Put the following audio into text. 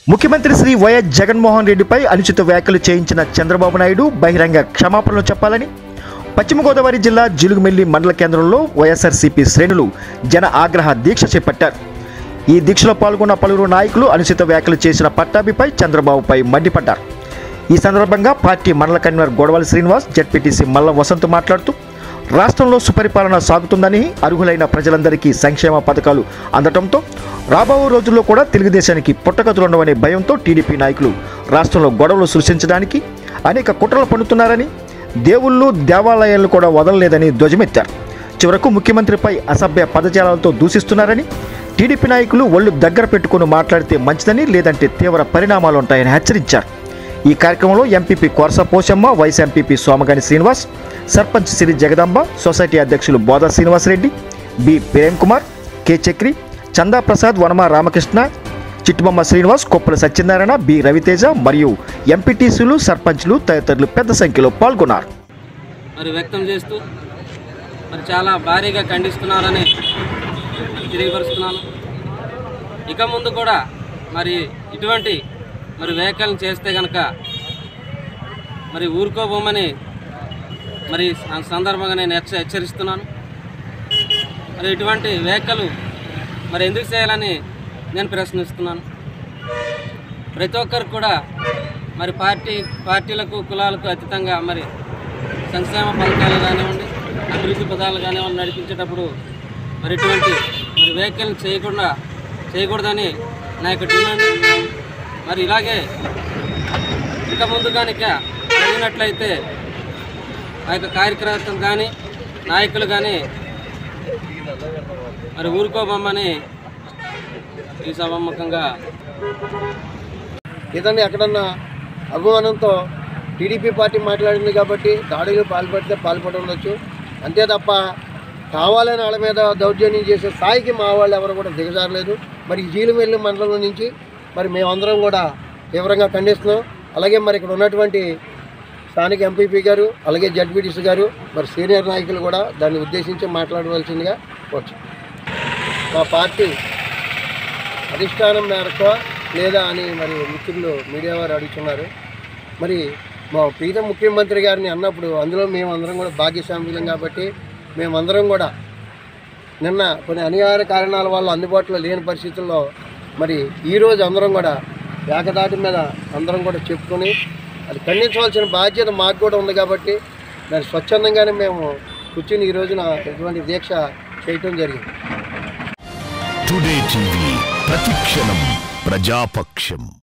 ముఖ్యమంత్రి శ్రీ వైఎస్ జగన్మోహన్ రెడ్డిపై అనుచిత వ్యాఖ్యలు చేయించిన చంద్రబాబు నాయుడు బహిరంగ క్షమాపణలు చెప్పాలని పశ్చిమ గోదావరి జిల్లా జిలుగుమిల్లి మండల కేంద్రంలో వైఎస్ఆర్సీపీ శ్రేణులు జన ఆగ్రహ దీక్ష చేపట్టారు ఈ దీక్షలో పాల్గొన్న పలువురు నాయకులు అనుచిత వ్యాఖ్యలు చేసిన పట్టాభిపై చంద్రబాబుపై మండిపడ్డారు ఈ సందర్భంగా పార్టీ మండల కన్వీనర్ గొడవల శ్రీనివాస్ జడ్పీటీసీ మల్ల వసంత్ మాట్లాడుతూ రాష్ట్రంలో సుపరిపాలన సాగుతుందని అర్హులైన ప్రజలందరికీ సంక్షేమ పథకాలు అందటంతో రాబో రోజుల్లో కూడా తెలుగుదేశానికి పుట్టగతులుండవనే భయంతో టీడీపీ నాయకులు రాష్ట్రంలో గొడవలు సృష్టించడానికి అనేక కుట్రలు పన్నుతున్నారని దేవుళ్ళు దేవాలయాలను కూడా వదలలేదని ధ్వజమెత్తారు చివరకు ముఖ్యమంత్రిపై అసభ్య పదజాలాలతో దూషిస్తున్నారని టీడీపీ నాయకులు ఒళ్ళు దగ్గర పెట్టుకుని మాట్లాడితే మంచిదని లేదంటే తీవ్ర పరిణామాలు ఉంటాయని హెచ్చరించారు ఈ కార్యక్రమంలో MPP Korasa Poshamma vice MPP Somagani Srinivas sarpanch Siri Jagadamba society అధ్యక్షులు Boda Srinivasareddy B Prem Kumar K Chakri Chanda Prasad Vanama Ramakrishna Chittubomma Srinivas Koppala Satyanarayana B Raviteja మరియు ఎంపీటీసీలు సర్పంచ్లు తదితరులు పెద్ద సంఖ్యలో పాల్గొన్నారు మరి వ్యక్తం చేస్తూ మరి చాలా భారీగా ఖండిస్తున్నారని తెలియపరుస్తున్నాను ఇక ముందు కూడా మరి ఇటువంటి మరి వ్యాఖ్యలను చేస్తే కనుక మరి ఊరుకోబోమని మరి ఆ సందర్భంగా నేను హెచ్చ హెచ్చరిస్తున్నాను మరి ఇటువంటి వ్యాఖ్యలు మరి ఎందుకు చేయాలని నేను ప్రశ్నిస్తున్నాను ప్రతి ఒక్కరికి కూడా మరి పార్టీ పార్టీలకు కులాలకు అతీతంగా మరి సంక్షేమ పథకాలు కానివ్వండి అభివృద్ధి పదాలు కానివ్వండి నడిపించేటప్పుడు మరి ఇటువంటి మరి వ్యాఖ్యలు చేయకుండా చేయకూడదని నా యొక్క డిమాండ్ మరి ఇలాగే ఇంకా ముందు కనుక జరిగినట్లయితే ఆ యొక్క కార్యకర్తలు కానీ నాయకులు కానీ మరి ఊరుకోబొమ్మని ఈ సభాముఖంగా ఏదన్నా ఎక్కడన్నా అభిమానంతో టీడీపీ పార్టీ మాట్లాడింది కాబట్టి దాడులు పాల్పడితే పాల్పడి ఉండొచ్చు అంతే తప్ప కావాలని వాళ్ళ మీద దౌర్జన్యం చేసే స్థాయికి మా వాళ్ళు ఎవరు కూడా దిగజారలేదు మరి ఈ జీలుమెల్లి మండలం నుంచి మరి మేమందరం కూడా తీవ్రంగా ఖండిస్తున్నాం అలాగే మరి ఇక్కడ ఉన్నటువంటి స్థానిక ఎంపీపీ గారు అలాగే జడ్పీటీసీ గారు మరి సీనియర్ నాయకులు కూడా దాన్ని ఉద్దేశించి మాట్లాడవలసిందిగా వచ్చు మా పార్టీ అధిష్టానం మేరకు లేదా అని మరి మిత్రులు మీడియా వారు అడుగుతున్నారు మరి మా ప్రీతం ముఖ్యమంత్రి గారిని అన్నప్పుడు అందులో మేమందరం కూడా భాగ్యశామ్యులం కాబట్టి మేమందరం కూడా నిన్న కొన్ని అనివార్య కారణాల వల్ల అందుబాటులో లేని పరిస్థితుల్లో మరి ఈరోజు అందరం కూడా ఏకదాటి మీద అందరం కూడా చెప్పుకొని అది ఖండించవలసిన బాధ్యత మాకు కూడా ఉంది కాబట్టి దాన్ని స్వచ్ఛందంగానే మేము కూర్చుని ఈ రోజున ఇటువంటి దీక్ష చేయటం జరిగింది టుడే టీవీ ప్రతిక్షణం ప్రజాపక్షం